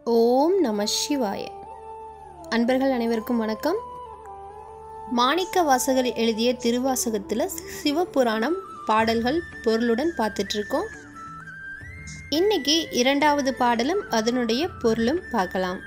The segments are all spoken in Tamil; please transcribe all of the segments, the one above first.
ஓம் நம சிவாய அன்பர்கள் அனைவருக்கும் வணக்கம் மாணிக்க வாசகர் எழுதிய திருவாசகத்தில் சிவபுராணம் பாடல்கள் பொருளுடன் பார்த்துட்ருக்கோம் இன்னைக்கு இரண்டாவது பாடலும் அதனுடைய பொருளும் பார்க்கலாம்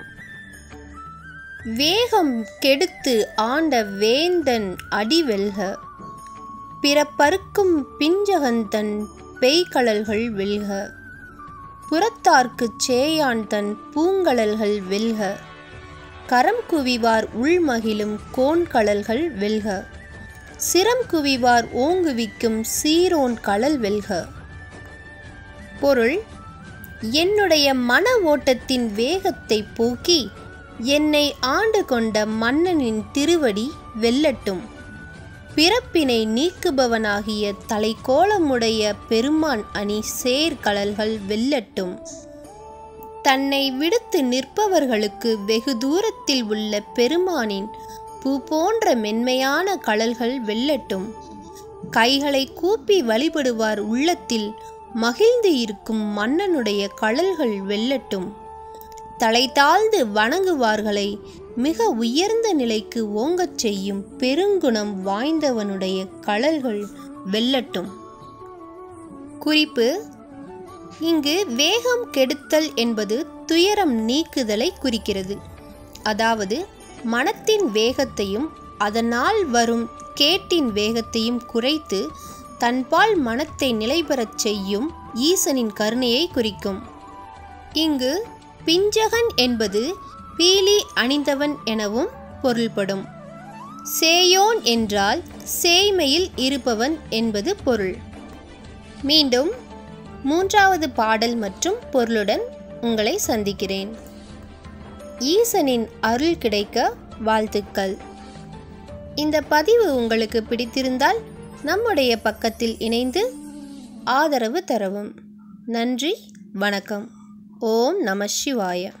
வேகம் கெடுத்து ஆண்ட வேந்தன் அடிவெல்க பிறப்பறுக்கும் பிஞ்சகந்தன் பெய்கழல்கள் வெல்க புறத்தார்க்குச் சேயான் தன் பூங்கழல்கள் வெல்க கரம் குவிவார் உள்மகிழும் கோண்கழல்கள் வெல்க சிரம் குவிவார் ஓங்குவிக்கும் சீரோன் கழல் வெல்க பொருள் என்னுடைய மன ஓட்டத்தின் வேகத்தை போக்கி என்னை ஆண்டு கொண்ட மன்னனின் திருவடி வெல்லட்டும் பிறப்பினை நீக்குபவனாகிய தலைக்கோலமுடைய பெருமான் அணி சேர்கழல்கள் வெல்லட்டும் தன்னை விடுத்து நிற்பவர்களுக்கு வெகு தூரத்தில் உள்ள பெருமானின் பூ போன்ற மென்மையான கழல்கள் வெல்லட்டும் கைகளை கூப்பி வழிபடுவார் உள்ளத்தில் மகிழ்ந்து இருக்கும் மன்னனுடைய கழல்கள் வெல்லட்டும் தலை தாழ்ந்து வணங்குவார்களை மிக உயர்ந்த நிலைக்கு ஓங்கச் செய்யும் பெருங்குணம் வாய்ந்தவனுடைய கழல்கள் வெல்லட்டும் குறிப்பு இங்கு வேகம் கெடுத்தல் என்பது துயரம் நீக்குதலை குறிக்கிறது அதாவது மனத்தின் வேகத்தையும் அதனால் வரும் கேட்டின் வேகத்தையும் குறைத்து தன்பால் மனத்தை நிலைபெறச் செய்யும் ஈசனின் கருணையை குறிக்கும் இங்கு பிஞ்சகன் என்பது பீலி அணிந்தவன் எனவும் பொருள்படும் சேயோன் என்றால் சேய்மையில் இருப்பவன் என்பது பொருள் மீண்டும் மூன்றாவது பாடல் மற்றும் பொருளுடன் உங்களை சந்திக்கிறேன் ஈசனின் அருள் கிடைக்க வாழ்த்துக்கள் இந்த பதிவு உங்களுக்கு பிடித்திருந்தால் நம்முடைய பக்கத்தில் இணைந்து ஆதரவு தரவும் நன்றி வணக்கம் ஓம் நம சிவாய